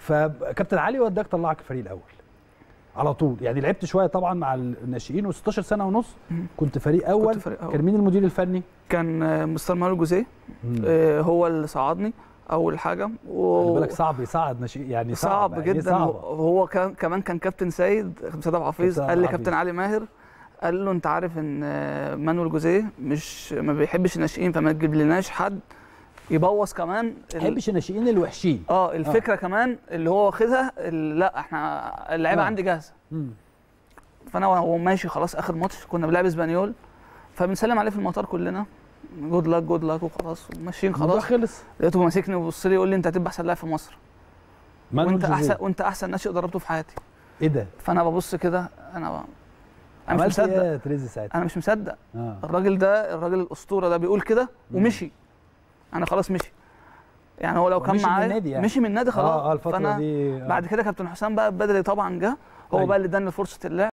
فكابتن علي وداك طلعك الفريق الاول على طول يعني لعبت شويه طبعا مع الناشئين و16 سنه ونص مم. كنت فريق اول كنت فريق أول. كان مين المدير الفني كان آه، مستر مانويل جوزيه مم. آه، هو اللي صعدني اول حاجه و... خلي بالك صعب يصعد ناشئين يعني صعب, صعب يعني جدا صعب. هو كان كمان كان كابتن سيد كابتن سيد عبد الحفيظ كابتن قال لي عبد كابتن الحفيظ. علي ماهر قال له انت عارف ان آه، مانويل جوزيه مش ما بيحبش الناشئين فما تجيب لناش حد يبوظ كمان ما ال- بحبش الناشئين الوحشين اه الفكره كمان اللي هو واخدها ال- لا احنا اللعيبه آه. عندي جاهزه مم. فانا وهو ماشي خلاص اخر ماتش كنا بنلعب اسبانيول فبنسلم عليه في المطار كلنا جود لاك جود لاك وخلاص وماشيين الموضوع خلاص خلص لقيته ماسكني وبص لي يقول لي انت هتبقى احسن لاعب في مصر مانويل وانت جوزيه. احسن وانت احسن ناشئ ضربته في حياتي ايه ده فانا ببص كده انا ب... انا مش عملت ايه مصدق يا تريزي ساعتها انا مش مصدق اه الراجل ده الراجل الاسطوره ده بيقول كده مم. ومشي انا خلاص مشي يعني هو لو هو كان مشي من معايا النادي يعني. مشي من النادي خلاص اه اه الفتره فأنا دي آه. بعد كده كابتن حسام بقى بدري طبعا جه هو أيوة. بقى اللي اداني فرصه اللعب